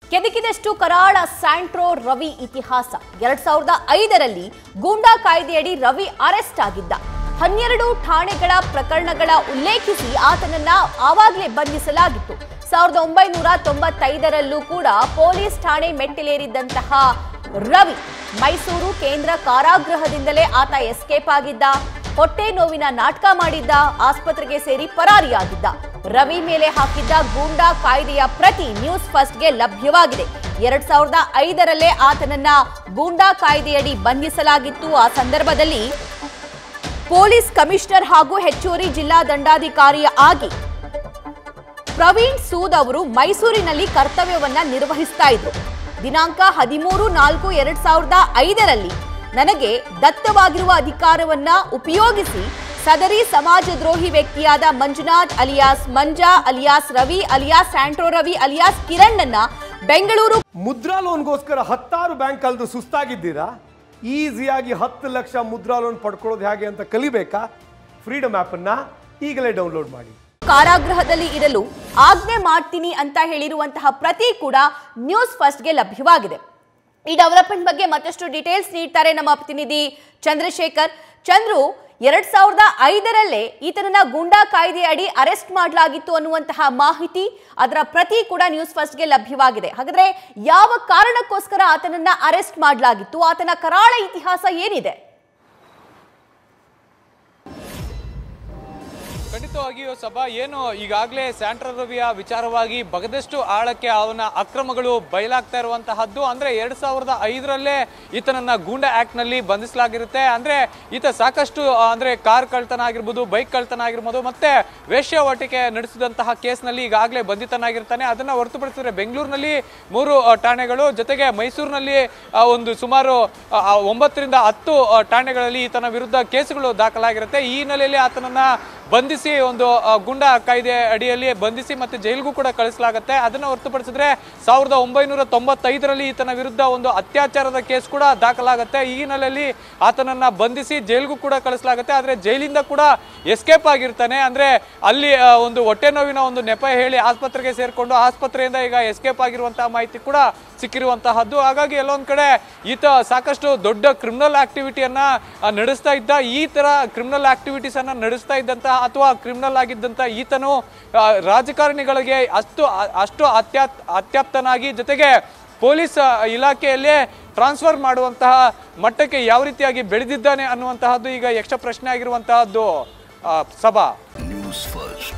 ಕೆದಕಿದಷ್ಟು ಕರಾಳ ಸ್ಯಾಂಟ್ರೋ ರವಿ ಇತಿಹಾಸ ಎರಡ್ ಸಾವಿರದ ಐದರಲ್ಲಿ ಗೂಂಡಾ ಕಾಯ್ದೆಯಡಿ ರವಿ ಅರೆಸ್ಟ್ ಆಗಿದ್ದ ಹನ್ನೆರಡು ಠಾಣೆಗಳ ಪ್ರಕರಣಗಳ ಉಲ್ಲೇಖಿಸಿ ಆತನನ್ನ ಆವಾಗಲೇ ಬಂಧಿಸಲಾಗಿತ್ತು ಸಾವಿರದ ಒಂಬೈನೂರ ತೊಂಬತ್ತೈದರಲ್ಲೂ ಕೂಡ ಪೊಲೀಸ್ ಠಾಣೆ ಮೆಟ್ಟಿಲೇರಿದ್ದಂತಹ ರವಿ ಮೈಸೂರು ಕೇಂದ್ರ ಕಾರಾಗೃಹದಿಂದಲೇ ಆತ ಎಸ್ಕೇಪ್ ಆಗಿದ್ದ ಹೊಟ್ಟೆ ನೋವಿನ ನಾಟಕ ಮಾಡಿದ್ದ ಆಸ್ಪತ್ರೆಗೆ ಸೇರಿ ಪರಾರಿಯಾಗಿದ್ದ ರವಿ ಮೇಲೆ ಹಾಕಿದ್ದ ಗೂಂಡಾ ಕಾಯ್ದೆಯ ಪ್ರತಿ ನ್ಯೂಸ್ ಫಸ್ಟ್ಗೆ ಲಭ್ಯವಾಗಿದೆ ಎರಡ್ ಸಾವಿರದ ಐದರಲ್ಲೇ ಆತನನ್ನ ಗೂಂಡಾ ಕಾಯ್ದೆಯಡಿ ಬಂಧಿಸಲಾಗಿತ್ತು ಆ ಸಂದರ್ಭದಲ್ಲಿ ಪೊಲೀಸ್ ಕಮಿಷನರ್ ಹಾಗೂ ಹೆಚ್ಚುವರಿ ಜಿಲ್ಲಾ ದಂಡಾಧಿಕಾರಿ ಆಗಿ ಪ್ರವೀಣ್ ಸೂದ್ ಅವರು ಮೈಸೂರಿನಲ್ಲಿ ಕರ್ತವ್ಯವನ್ನ ನಿರ್ವಹಿಸ್ತಾ ಇದ್ರು ದಿನಾಂಕ ಹದಿಮೂರು ನಾಲ್ಕು ಎರಡ್ ಸಾವಿರದ ಐದರಲ್ಲಿ ನನಗೆ ದತ್ತವಾಗಿರುವ ಅಧಿಕಾರವನ್ನ ಉಪಯೋಗಿಸಿ ಸದರಿ ಸಮಾಜದ್ರೋಹಿ ವ್ಯಕ್ತಿಯಾದ Manjunath alias Manja alias Ravi alias Santro Ravi alias Kiran ಅನ್ನ ಬೆಂಗಳೂರು ಮುದ್ರಾ ಲೋನ್ಗೋಸ್ಕರ ಹತ್ತಾರು ಬ್ಯಾಂಕ್ ಕಳೆದು ಸುಸ್ತಾಗಿದ್ದೀರಾ ಈಸಿಯಾಗಿ ಹತ್ತು ಲಕ್ಷ ಮುದ್ರಾ ಲೋನ್ ಪಡ್ಕೊಳ್ಳೋದು ಹೇಗೆ ಅಂತ ಕಲಿಬೇಕಾ ಫ್ರೀಡಮ್ ಆ್ಯಪನ್ನು ಈಗಲೇ ಡೌನ್ಲೋಡ್ ಮಾಡಿ ಕಾರಾಗೃಹದಲ್ಲಿ ಇರಲು ಆಜ್ಞೆ ಮಾಡ್ತೀನಿ ಅಂತ ಹೇಳಿರುವಂತಹ ಪ್ರತಿ ಕೂಡ ನ್ಯೂಸ್ ಫಸ್ಟ್ಗೆ ಲಭ್ಯವಾಗಿದೆ ಈ ಡೆವಲಪ್ಮೆಂಟ್ ಬಗ್ಗೆ ಮತ್ತಷ್ಟು ಡೀಟೇಲ್ಸ್ ನೀಡ್ತಾರೆ ನಮ್ಮ ಪ್ರತಿನಿಧಿ ಚಂದ್ರಶೇಖರ್ ಚಂದ್ರು ಎರಡ್ ಸಾವಿರದ ಐದರಲ್ಲೇ ಈತನನ್ನ ಗೂಂಡಾ ಕಾಯ್ದೆ ಅಡಿ ಅರೆಸ್ಟ್ ಮಾಡಲಾಗಿತ್ತು ಅನ್ನುವಂತಹ ಮಾಹಿತಿ ಅದರ ಪ್ರತಿ ಕೂಡ ನ್ಯೂಸ್ ಫಸ್ಟ್ಗೆ ಲಭ್ಯವಾಗಿದೆ ಹಾಗಾದ್ರೆ ಯಾವ ಕಾರಣಕ್ಕೋಸ್ಕರ ಆತನನ್ನ ಅರೆಸ್ಟ್ ಮಾಡಲಾಗಿತ್ತು ಆತನ ಕರಾಳ ಇತಿಹಾಸ ಏನಿದೆ ಖಂಡಿತವಾಗಿಯೂ ಸಭಾ ಏನು ಈಗಾಗಲೇ ಸ್ಯಾಂಟ್ರ ರವಿಯ ವಿಚಾರವಾಗಿ ಬಗದಷ್ಟು ಆಳಕ್ಕೆ ಅವನ ಅಕ್ರಮಗಳು ಬಯಲಾಗ್ತಾ ಇರುವಂತಹದ್ದು ಅಂದ್ರೆ ಎರಡ್ ಸಾವಿರದ ಐದರಲ್ಲೇ ಈತನನ್ನ ಗೂಂಡಾ ಆಕ್ಟ್ ನಲ್ಲಿ ಬಂಧಿಸಲಾಗಿರುತ್ತೆ ಅಂದ್ರೆ ಈತ ಸಾಕಷ್ಟು ಆ, ಅಂದ್ರೆ ಕಾರ್ ಕಳ್ತನ ಆಗಿರ್ಬೋದು ಬೈಕ್ ಕಳ್ತನ ಆಗಿರ್ಬೋದು ಮತ್ತೆ ವೇಶ್ಯಾವಾಟಿಕೆ ನಡೆಸಿದಂತಹ ಕೇಸ್ನಲ್ಲಿ ಈಗಾಗಲೇ ಬಂಧಿತನಾಗಿರ್ತಾನೆ ಅದನ್ನ ಹೊರತುಪಡಿಸಿದ್ರೆ ಬೆಂಗಳೂರಿನಲ್ಲಿ ಮೂರು ಆ, ಠಾಣೆಗಳು ಜೊತೆಗೆ ಮೈಸೂರಿನಲ್ಲಿ ಆ, ಒಂದು ಸುಮಾರು ಆ, ಆ, ಒಂಬತ್ತರಿಂದ ಹತ್ತು ಆ, ಠಾಣೆಗಳಲ್ಲಿ ಈತನ ವಿರುದ್ಧ ಕೇಸುಗಳು ದಾಖಲಾಗಿರುತ್ತೆ ಈ ಹಿನ್ನೆಲೆಯಲ್ಲಿ ಆತನನ್ನ ಬಂಧಿಸಿ ಒಂದು ಆ, ಗುಂಡಾ ಕಾಯ್ದೆ ಅಡಿಯಲ್ಲಿ ಬಂಧಿಸಿ ಮತ್ತೆ ಜೈಲಿಗೂ ಕೂಡ ಕಳಿಸಲಾಗುತ್ತೆ ಅದನ್ನ ಹೊರತುಪಡಿಸಿದ್ರೆ ಸಾವಿರದ ಒಂಬೈನೂರ ತೊಂಬತ್ತೈದರಲ್ಲಿ ಈತನ ವಿರುದ್ಧ ಒಂದು ಅತ್ಯಾಚಾರದ ಕೇಸ್ ಕೂಡ ದಾಖಲಾಗುತ್ತೆ ಈ ಹಿನ್ನೆಲೆಯಲ್ಲಿ ಆತನನ್ನ ಬಂಧಿಸಿ ಜೈಲಿಗೂ ಕೂಡ ಕಳಿಸಲಾಗುತ್ತೆ ಆದ್ರೆ ಜೈಲಿಂದ ಕೂಡ ಎಸ್ಕೇಪ್ ಆಗಿರ್ತಾನೆ ಅಂದ್ರೆ ಅಲ್ಲಿ ಆ, ಒಂದು ಹೊಟ್ಟೆ ನೋವಿನ ಒಂದು ನೆಪ ಹೇಳಿ ಆಸ್ಪತ್ರೆಗೆ ಸೇರ್ಕೊಂಡು ಆಸ್ಪತ್ರೆಯಿಂದ ಈಗ ಎಸ್ಕೇಪ್ ಆಗಿರುವಂತಹ ಮಾಹಿತಿ ಕೂಡ ಸಿಕ್ಕಿರುವಂತಹದ್ದು ಹಾಗಾಗಿ ಎಲ್ಲೊಂದ್ ಕಡೆ ಈತ ಸಾಕಷ್ಟು ದೊಡ್ಡ ಕ್ರಿಮಿನಲ್ ಆಕ್ಟಿವಿಟಿಯನ್ನ ಆ, ನಡೆಸ್ತಾ ಇದ್ದ ಈ ತರ ಕ್ರಿಮಿನಲ್ ಆಕ್ಟಿವಿಟೀಸ್ ಅನ್ನ ನಡೆಸ್ತಾ ಇದ್ದಂತಹ ಅಥವಾ ಕ್ರಿಮಿನಲ್ ಆಗಿದ್ದಂತ ಈತನು ಆ, ರಾಜಕಾರಣಿಗಳಿಗೆ ಅಷ್ಟು ಅಷ್ಟು ಅತ್ಯಾತ್ ಅತ್ಯಾಪ್ತನಾಗಿ ಜೊತೆಗೆ ಪೊಲೀಸ್ ಆ, ಇಲಾಖೆಯಲ್ಲೇ ಟ್ರಾನ್ಸ್ಫರ್ ಮಾಡುವಂತಹ ಮಟ್ಟಕ್ಕೆ ಯಾವ ರೀತಿಯಾಗಿ ಬೆಳೆದಿದ್ದಾನೆ ಅನ್ನುವಂತಹದ್ದು ಈಗ ಯಕ್ಷ ಪ್ರಶ್ನೆ ಆಗಿರುವಂತಹದ್ದು ಆ, ಸಭಾ ನ್ಯೂಸ್ ಫಸ್ಟ್